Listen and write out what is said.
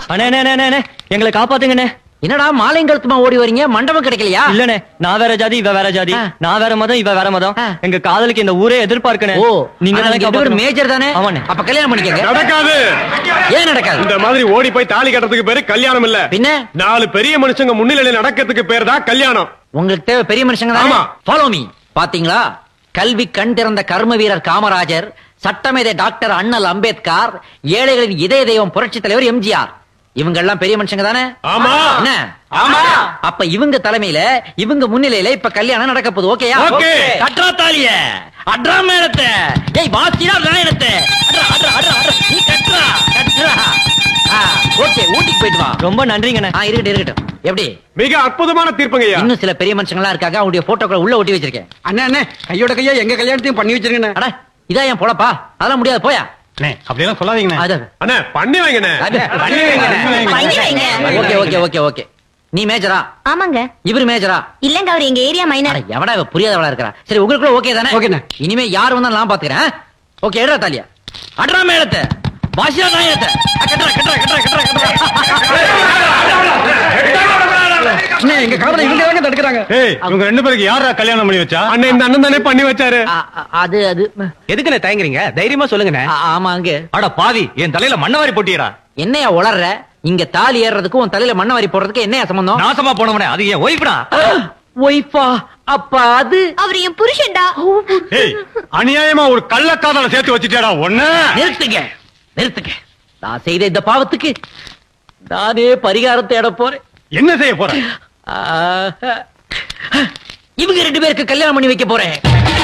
அண்ணே அண்ணே, அண்ணே அண்ணே எங்களை காப்பாத்துங்கண்ணே என்னடா மாலைங்கழுத்துமா ஓடி வரீங்க மண்டபம் கிடைக்கலையா இல்லண்ணே நான் வேற ஜாதி இவ வேற ஜாதி ஆ. நான் வேற மதம் இவ வேற மதம் ஆ. எங்க காதலுக்கு இந்த ஊரே எதிர்பார்க்கணே ஓ நீங்க ஆனா தானே நீங்க ரெண்டு பேரும் காப்பாத்தணும். மேஜர் தானே ஆமாண்ணே. அப்ப கல்யாணம் பண்ணிக்கங்க நடக்காது ஏன் நடக்காது இந்த மாதிரி ஓடி போய் தாலி கட்டுறதுக்கு பேரு கல்யாணம் இல்ல பின்ன நாலு பெரிய மனுஷங்க முன்னிலையில நடக்கிறதுக்கு பேர் தான் கல்யாணம் உங்களுக்கு தேவை பெரிய மனுஷங்க தானே ஆமா. ஃபாலோ மீ பாத்தீங்களா கல்வி கண் திறந்த கர்ம வீரர் காமராஜர் சட்டமேதை டாக்டர் அண்ணல் அம்பேத்கர் ஏழைகளின் இதய தெய்வம் புரட்சி தலைவர் எம்ஜிஆர் இவங்க எல்லாம் பெரிய மனுஷங்க தானே ஆமா. என்ன ஆமா. அப்ப இவங்க தலைமையில இவங்க முன்னிலையில இப்ப கல்யாணம் நடக்க போகுது ஓகேயா ஓகே. கட்ரா தாலிய அட்ரா மேளத்தை ஏய் வாசிடா நாயனத்தை அட்ரா அட்ரா அட்ரா அட்ரா நீ கட்ரா கட்ரா ஓகே ஊட்டிக்கு போயிட்டு வா ரொம்ப நன்றிங்கண்ணே ஆ இருக்கட்டும் இருக்கட்டும் எப்படி மிக அற்புதமான தீர்ப்புங்கய்யா இன்னும் சில பெரிய மனுஷங்களா இருக்காங்க அவங்களுடைய போட்டோக்களை உள்ள ஒட்டி வச்சிருக்கேன் அண்ணா அண்ணே கையோட கையா எங்க கல்யாணத்தையும் பண்ணி வச்சிருங்கண்ணே அட இதா என் பொழப்பா அதெல்லாம் முடியாது போயா அப்படியெல்லாம் சொல்லாதீங்கண்ணே அது அண்ணே பண்ணி வைங்கண்ணே பண்ணி வைங்கண்ணே. பண்ணி வைங்க. ஓகே ஓகே ஓகே ஓகே நீ மேஜரா ஆமாங்க இவரு மேஜரா இல்லங்க அவர் எங்க ஏரியா அட மைனர் எவடா இவ புரியாதவளா இருக்கறா சரி உங்களுக்குள்ள ஓகே தானே ஓகேண்ணே. இனிமே யார் வந்தாலும் நான் பாத்துக்கிறேன் ஓகே எடுறா தாலியா அட்ரா மேளத்தை பாஷா நாயத்தை கட்டுறா கட்டுறா கட்டுறா கட்டுறா அண்ணே எங்க காதல இவங்க தாங்க தடுக்கிறாங்க ஏய் இவங்க ரெண்டு பேருக்கு யாரா கல்யாணம் பண்ணி வச்சா அண்ணே இந்த அண்ணன் தானே பண்ணி வச்சாரு கட்டுறா அது அது எதுக்குண்ணே தயங்குறீங்க தைரியமா சொல்லுங்கண்ணே ஆ, ஆமா அங்க அட பாவி என் தலையில மண்ணவாரி போட்டியடா என்னையா உளர்ற இங்க தாலி ஏறுறதுக்கும் உன் தலையில மண்ணை வாரி போடுறதுக்கு என்னையா சம்பந்தம் நாசமா போனவனே அது என் ஒய்ஃப்டா ஒய்ஃபா அப்ப அது அவர் என் புருஷன்டா ஏய் அநியாயமா ஒரு கள்ளக்காதல சேர்த்து வச்சுட்டேடா ஒண்ணு நிறுத்துங்க நிறுத்துங்க நான் செய்த இந்த பாவத்துக்கு நானே பரிகாரம் தேட போறேன் என்ன செய்ய போற ஆஹா. இவங்க ரெண்டு பேருக்கு கல்யாணம் பண்ணி வைக்க போறேன்